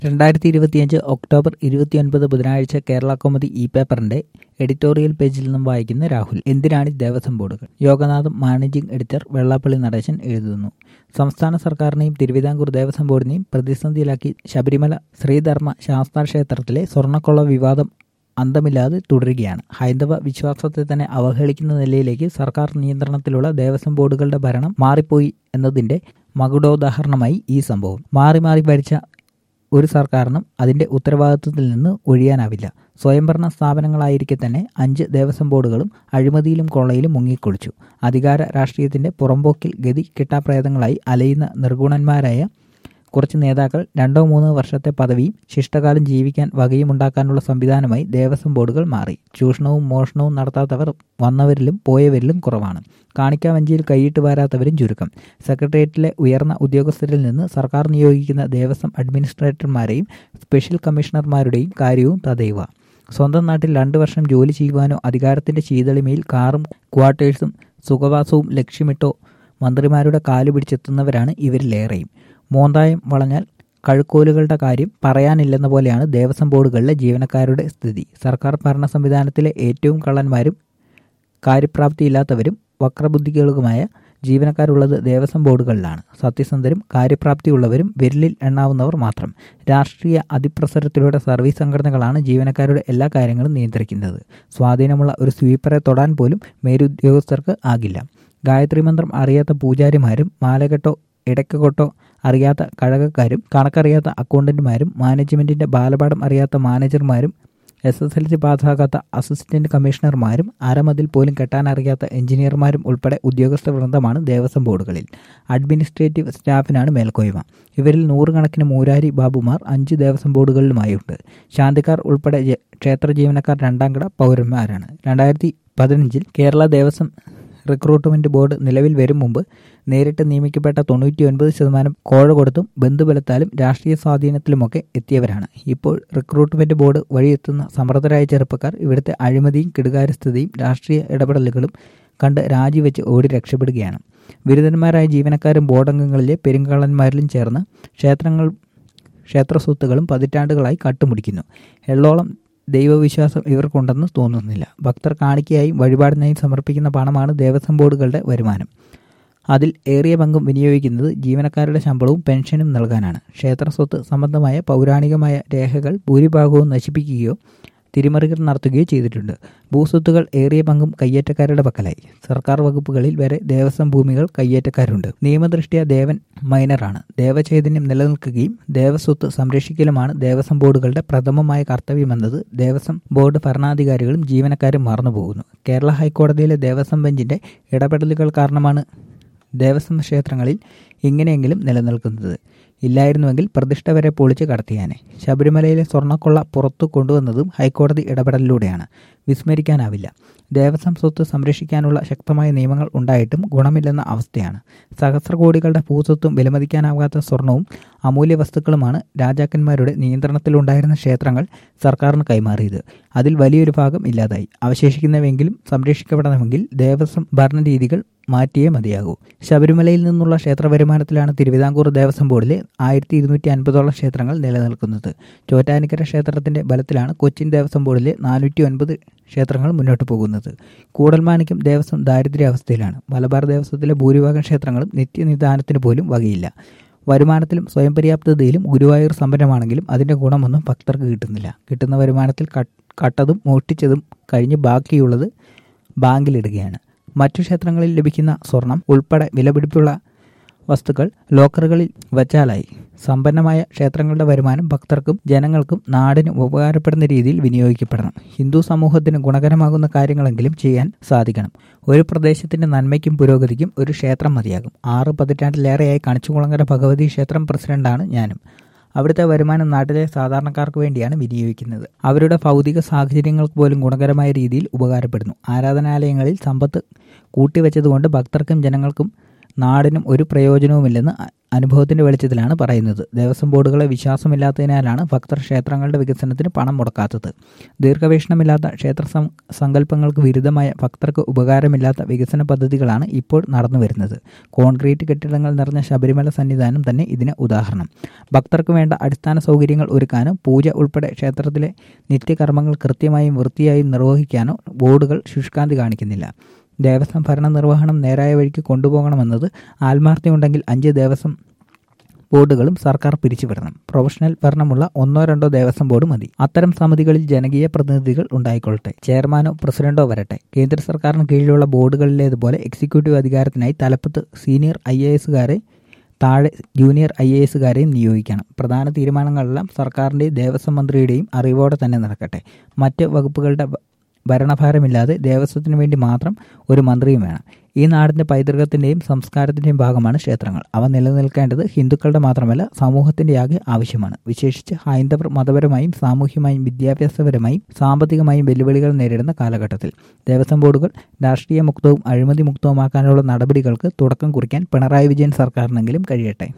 രണ്ടായിരത്തി ഇരുപത്തിയഞ്ച് ഒക്ടോബർ ഇരുപത്തിയൊൻപത് ബുധനാഴ്ച കേരള കോമതി ഇ പേപ്പറിന്റെ എഡിറ്റോറിയൽ പേജിൽ നിന്നും വായിക്കുന്ന രാഹുൽ എന്തിനാണ് ദേവസ്വം ബോർഡുകൾ യോഗനാഥം മാനേജിംഗ് എഡിറ്റർ വെള്ളാപ്പള്ളി നടേശൻ എഴുതുന്നു സംസ്ഥാന സർക്കാരിനെയും തിരുവിതാംകൂർ ദേവസ്വം ബോർഡിനെയും പ്രതിസന്ധിയിലാക്കി ശബരിമല ശ്രീധർമ്മ ശാസ്താ ക്ഷേത്രത്തിലെ സ്വർണ്ണക്കൊള്ള വിവാദം അന്തമില്ലാതെ തുടരുകയാണ് ഹൈന്ദവ വിശ്വാസത്തെ തന്നെ അവഹേളിക്കുന്ന നിലയിലേക്ക് സർക്കാർ നിയന്ത്രണത്തിലുള്ള ദേവസ്വം ബോർഡുകളുടെ ഭരണം മാറിപ്പോയി എന്നതിന്റെ മകുടോദാഹരണമായി ഈ സംഭവം മാറി മാറി ഭരിച്ച ഒരു സർക്കാരിനും അതിന്റെ ഉത്തരവാദിത്വത്തിൽ നിന്ന് ഒഴിയാനാവില്ല സ്വയംഭരണ സ്ഥാപനങ്ങളായിരിക്കെ തന്നെ അഞ്ച് ദേവസ്വം ബോർഡുകളും അഴിമതിയിലും കൊള്ളയിലും മുങ്ങിക്കൊളിച്ചു അധികാര രാഷ്ട്രീയത്തിന്റെ പുറമ്പോക്കിൽ ഗതി കിട്ടാപ്രേതങ്ങളായി അലയുന്ന നിർഗുണന്മാരായ കുറച്ച് നേതാക്കൾ രണ്ടോ മൂന്നോ വർഷത്തെ പദവിയും ശിഷ്ടകാലം ജീവിക്കാൻ വകയും ഉണ്ടാക്കാനുള്ള സംവിധാനമായി ദേവസ്വം ബോർഡുകൾ മാറി ചൂഷണവും മോഷണവും നടത്താത്തവർ വന്നവരിലും പോയവരിലും കുറവാണ് കാണിക്കാവഞ്ചിയിൽ കൈയിട്ട് വാരാത്തവരും ചുരുക്കം സെക്രട്ടേറിയറ്റിലെ ഉയർന്ന ഉദ്യോഗസ്ഥരിൽ നിന്ന് സർക്കാർ നിയോഗിക്കുന്ന ദേവസ്വം അഡ്മിനിസ്ട്രേറ്റർമാരെയും സ്പെഷ്യൽ കമ്മീഷണർമാരുടെയും കാര്യവും തദൈവ സ്വന്തം നാട്ടിൽ രണ്ടു വർഷം ജോലി ചെയ്യുവാനോ അധികാരത്തിന്റെ ശീതളിമയിൽ കാറും ക്വാർട്ടേഴ്സും സുഖവാസവും ലക്ഷ്യമിട്ടോ മന്ത്രിമാരുടെ കാലു പിടിച്ചെത്തുന്നവരാണ് ഇവരിലേറെയും മോന്തായം വളഞ്ഞാൽ കഴുക്കോലുകളുടെ കാര്യം പറയാനില്ലെന്ന പോലെയാണ് ദേവസ്വം ബോർഡുകളിലെ ജീവനക്കാരുടെ സ്ഥിതി സർക്കാർ ഭരണ സംവിധാനത്തിലെ ഏറ്റവും കള്ളന്മാരും കാര്യപ്രാപ്തിയില്ലാത്തവരും വക്രബുദ്ധികളുമായ ജീവനക്കാരുള്ളത് ദേവസ്വം ബോർഡുകളിലാണ് സത്യസന്ധരും കാര്യപ്രാപ്തിയുള്ളവരും വിരലിൽ എണ്ണാവുന്നവർ മാത്രം രാഷ്ട്രീയ അതിപ്രസരത്തിലൂടെ സർവീസ് സംഘടനകളാണ് ജീവനക്കാരുടെ എല്ലാ കാര്യങ്ങളും നിയന്ത്രിക്കുന്നത് സ്വാധീനമുള്ള ഒരു സ്വീപ്പറെ തൊടാൻ പോലും മേലുദ്യോഗസ്ഥർക്ക് ആകില്ല ഗായത്രി മന്ത്രം അറിയാത്ത പൂജാരിമാരും മാലകെട്ടോ ഇടയ്ക്കൊട്ടോ അറിയാത്ത കഴകക്കാരും കണക്കറിയാത്ത അക്കൗണ്ടന്റുമാരും മാനേജ്മെന്റിന്റെ ബാലപാഠം അറിയാത്ത മാനേജർമാരും എസ് എസ് എൽ സി പാസ്സാകാത്ത അസിസ്റ്റന്റ് കമ്മീഷണർമാരും അരമതിൽ പോലും കെട്ടാനറിയാത്ത എഞ്ചിനീയർമാരും ഉൾപ്പെടെ ഉദ്യോഗസ്ഥ വൃന്ദമാണ് ദേവസ്വം ബോർഡുകളിൽ അഡ്മിനിസ്ട്രേറ്റീവ് സ്റ്റാഫിനാണ് മേൽക്കോയ്മ ഇവരിൽ നൂറുകണക്കിന് മൂരാരി ബാബുമാർ അഞ്ച് ദേവസ്വം ബോർഡുകളിലുമായുണ്ട് ശാന്തിക്കാർ ഉൾപ്പെടെ ക്ഷേത്ര ജീവനക്കാർ രണ്ടാം കിട പൗരന്മാരാണ് രണ്ടായിരത്തി പതിനഞ്ചിൽ കേരള ദേവസ്വം റിക്രൂട്ട്മെന്റ് ബോർഡ് നിലവിൽ വരും മുമ്പ് നേരിട്ട് നിയമിക്കപ്പെട്ട തൊണ്ണൂറ്റി ഒൻപത് ശതമാനം കോഴ കൊടുത്തും ബന്ധുബലത്താലും രാഷ്ട്രീയ സ്വാധീനത്തിലുമൊക്കെ എത്തിയവരാണ് ഇപ്പോൾ റിക്രൂട്ട്മെന്റ് ബോർഡ് വഴിയെത്തുന്ന സമർത്ഥരായ ചെറുപ്പക്കാർ ഇവിടുത്തെ അഴിമതിയും കെടുകാര്യസ്ഥതയും രാഷ്ട്രീയ ഇടപെടലുകളും കണ്ട് രാജിവെച്ച് ഓടി രക്ഷപ്പെടുകയാണ് ബിരുദന്മാരായ ജീവനക്കാരും ബോർഡംഗങ്ങളിലെ പെരുങ്കള്ളന്മാരിലും ചേർന്ന് ക്ഷേത്രങ്ങൾ ക്ഷേത്രസ്വത്തുകളും പതിറ്റാണ്ടുകളായി കട്ടുമുടിക്കുന്നു എള്ളോളം ദൈവവിശ്വാസം ഇവർക്കുണ്ടെന്ന് തോന്നുന്നില്ല ഭക്തർ കാണിക്കയായും വഴിപാടിനായും സമർപ്പിക്കുന്ന പണമാണ് ദേവസ്വം ബോർഡുകളുടെ വരുമാനം അതിൽ ഏറിയ പങ്കും വിനിയോഗിക്കുന്നത് ജീവനക്കാരുടെ ശമ്പളവും പെൻഷനും നൽകാനാണ് ക്ഷേത്ര സ്വത്ത് സംബന്ധമായ പൗരാണികമായ രേഖകൾ ഭൂരിഭാഗവും നശിപ്പിക്കുകയോ തിരിമറികൾ നടത്തുകയോ ചെയ്തിട്ടുണ്ട് ഭൂസ്വത്തുകൾ ഏറിയ പങ്കും കയ്യേറ്റക്കാരുടെ പക്കലായി സർക്കാർ വകുപ്പുകളിൽ വരെ ദേവസ്വം ഭൂമികൾ കയ്യേറ്റക്കാരുണ്ട് നിയമദൃഷ്ട്യാ ദേവൻ മൈനറാണ് ദേവചൈതന്യം നിലനിൽക്കുകയും ദേവസ്വത്ത് സംരക്ഷിക്കലുമാണ് ദേവസ്വം ബോർഡുകളുടെ പ്രഥമമായ കർത്തവ്യമെന്നത് ദേവസ്വം ബോർഡ് ഭരണാധികാരികളും ജീവനക്കാരും മറന്നുപോകുന്നു കേരള ഹൈക്കോടതിയിലെ ദേവസ്വം ബെഞ്ചിന്റെ ഇടപെടലുകൾ കാരണമാണ് ദേവസ്വം ക്ഷേത്രങ്ങളിൽ ഇങ്ങനെയെങ്കിലും നിലനിൽക്കുന്നത് ഇല്ലായിരുന്നുവെങ്കിൽ പ്രതിഷ്ഠ വരെ പൊളിച്ച് കടത്തിയാനെ ശബരിമലയിലെ സ്വർണ്ണക്കൊള്ള പുറത്തു കൊണ്ടുവന്നതും ഹൈക്കോടതി ഇടപെടലിലൂടെയാണ് വിസ്മരിക്കാനാവില്ല ദേവസ്വം സ്വത്ത് സംരക്ഷിക്കാനുള്ള ശക്തമായ നിയമങ്ങൾ ഉണ്ടായിട്ടും ഗുണമില്ലെന്ന അവസ്ഥയാണ് സഹസ്രകോടികളുടെ ഭൂസ്വത്തും വിലമതിക്കാനാവാത്ത സ്വർണവും അമൂല്യ വസ്തുക്കളുമാണ് രാജാക്കന്മാരുടെ നിയന്ത്രണത്തിലുണ്ടായിരുന്ന ക്ഷേത്രങ്ങൾ സർക്കാരിന് കൈമാറിയത് അതിൽ വലിയൊരു ഭാഗം ഇല്ലാതായി അവശേഷിക്കുന്നവെങ്കിലും സംരക്ഷിക്കപ്പെടണമെങ്കിൽ ദേവസ്വം ഭരണരീതികൾ മാറ്റിയേ മതിയാകൂ ശബരിമലയിൽ നിന്നുള്ള ക്ഷേത്ര വരുമാനത്തിലാണ് തിരുവിതാംകൂർ ദേവസ്വം ബോർഡിലെ ആയിരത്തി ഇരുന്നൂറ്റി അൻപതോളം ക്ഷേത്രങ്ങൾ നിലനിൽക്കുന്നത് ചോറ്റാനിക്കര ക്ഷേത്രത്തിന്റെ ബലത്തിലാണ് കൊച്ചിൻ ദേവസ്വം ബോർഡിലെ നാനൂറ്റി ഒൻപത് ക്ഷേത്രങ്ങൾ മുന്നോട്ട് പോകുന്നത് കൂടൽമാണിക്യം ദേവസ്വം ദാരിദ്ര്യാവസ്ഥയിലാണ് മലബാർ ദേവസ്വത്തിലെ ഭൂരിഭാഗം ക്ഷേത്രങ്ങളും നിത്യനിദാനത്തിന് പോലും വകയില്ല വരുമാനത്തിലും സ്വയം പര്യാപ്തതയിലും ഗുരുവായൂർ സമ്പന്നമാണെങ്കിലും അതിന്റെ ഗുണമൊന്നും ഭക്തർക്ക് കിട്ടുന്നില്ല കിട്ടുന്ന വരുമാനത്തിൽ കട്ടതും മോഷ്ടിച്ചതും കഴിഞ്ഞ് ബാക്കിയുള്ളത് ബാങ്കിലിടുകയാണ് മറ്റു ക്ഷേത്രങ്ങളിൽ ലഭിക്കുന്ന സ്വർണം ഉൾപ്പെടെ വിലപിടിപ്പുള്ള വസ്തുക്കൾ ലോക്കറുകളിൽ വച്ചാലായി സമ്പന്നമായ ക്ഷേത്രങ്ങളുടെ വരുമാനം ഭക്തർക്കും ജനങ്ങൾക്കും നാടിനും ഉപകാരപ്പെടുന്ന രീതിയിൽ വിനിയോഗിക്കപ്പെടണം ഹിന്ദു സമൂഹത്തിന് ഗുണകരമാകുന്ന കാര്യങ്ങളെങ്കിലും ചെയ്യാൻ സാധിക്കണം ഒരു പ്രദേശത്തിന്റെ നന്മയ്ക്കും പുരോഗതിക്കും ഒരു ക്ഷേത്രം മതിയാകും ആറ് പതിറ്റാണ്ടിലേറെയായി കണിച്ചുകുളങ്ങര ഭഗവതി ക്ഷേത്രം പ്രസിഡന്റാണ് ഞാനും അവിടുത്തെ വരുമാനം നാട്ടിലെ സാധാരണക്കാർക്ക് വേണ്ടിയാണ് വിനിയോഗിക്കുന്നത് അവരുടെ ഭൗതിക സാഹചര്യങ്ങൾക്ക് പോലും ഗുണകരമായ രീതിയിൽ ഉപകാരപ്പെടുന്നു ആരാധനാലയങ്ങളിൽ സമ്പത്ത് കൂട്ടിവെച്ചതുകൊണ്ട് ഭക്തർക്കും ജനങ്ങൾക്കും നാടിനും ഒരു പ്രയോജനവുമില്ലെന്ന് അനുഭവത്തിന്റെ വെളിച്ചത്തിലാണ് പറയുന്നത് ദേവസ്വം ബോർഡുകളെ വിശ്വാസമില്ലാത്തതിനാലാണ് ഭക്തർ ക്ഷേത്രങ്ങളുടെ വികസനത്തിന് പണം മുടക്കാത്തത് ദീർഘവീക്ഷണമില്ലാത്ത ക്ഷേത്ര സങ്കല്പങ്ങൾക്ക് വിരുദ്ധമായ ഭക്തർക്ക് ഉപകാരമില്ലാത്ത വികസന പദ്ധതികളാണ് ഇപ്പോൾ നടന്നുവരുന്നത് കോൺക്രീറ്റ് കെട്ടിടങ്ങൾ നിറഞ്ഞ ശബരിമല സന്നിധാനം തന്നെ ഇതിന് ഉദാഹരണം ഭക്തർക്ക് വേണ്ട അടിസ്ഥാന സൗകര്യങ്ങൾ ഒരുക്കാനോ പൂജ ഉൾപ്പെടെ ക്ഷേത്രത്തിലെ നിത്യകർമ്മങ്ങൾ കൃത്യമായും വൃത്തിയായും നിർവഹിക്കാനോ ബോർഡുകൾ ശുഷ്കാന്തി കാണിക്കുന്നില്ല ദേവസ്വം ഭരണ നിർവഹണം നേരായ വഴിക്ക് കൊണ്ടുപോകണമെന്നത് ആത്മാർത്ഥ്യമുണ്ടെങ്കിൽ അഞ്ച് ദേവസ്വം ബോർഡുകളും സർക്കാർ പിരിച്ചുവിടണം പ്രൊഫഷണൽ ഭരണമുള്ള ഒന്നോ രണ്ടോ ദേവസ്വം ബോർഡ് മതി അത്തരം സമിതികളിൽ ജനകീയ പ്രതിനിധികൾ ഉണ്ടായിക്കൊള്ളട്ടെ ചെയർമാനോ പ്രസിഡന്റോ വരട്ടെ കേന്ദ്ര സർക്കാരിന് കീഴിലുള്ള ബോർഡുകളിലേതുപോലെ എക്സിക്യൂട്ടീവ് അധികാരത്തിനായി തലപ്പത്ത് സീനിയർ ഐ എ എസുകാരെ താഴെ ജൂനിയർ ഐ എ എസുകാരെയും നിയോഗിക്കണം പ്രധാന തീരുമാനങ്ങളെല്ലാം സർക്കാരിൻ്റെയും ദേവസ്വം മന്ത്രിയുടെയും അറിവോടെ തന്നെ നടക്കട്ടെ മറ്റ് വകുപ്പുകളുടെ ഭരണഭാരമില്ലാതെ ദേവസ്വത്തിന് വേണ്ടി മാത്രം ഒരു മന്ത്രിയും വേണം ഈ നാടിൻ്റെ പൈതൃകത്തിൻ്റെയും സംസ്കാരത്തിൻ്റെയും ഭാഗമാണ് ക്ഷേത്രങ്ങൾ അവ നിലനിൽക്കേണ്ടത് ഹിന്ദുക്കളുടെ മാത്രമല്ല സമൂഹത്തിൻ്റെ ആകെ ആവശ്യമാണ് വിശേഷിച്ച് ഹൈന്ദവർ മതപരമായും സാമൂഹ്യമായും വിദ്യാഭ്യാസപരമായും സാമ്പത്തികമായും വെല്ലുവിളികൾ നേരിടുന്ന കാലഘട്ടത്തിൽ ദേവസ്വം ബോർഡുകൾ രാഷ്ട്രീയ മുക്തവും അഴിമതി മുക്തവുമാക്കാനുള്ള നടപടികൾക്ക് തുടക്കം കുറിക്കാൻ പിണറായി വിജയൻ സർക്കാരിനെങ്കിലും കഴിയട്ടെ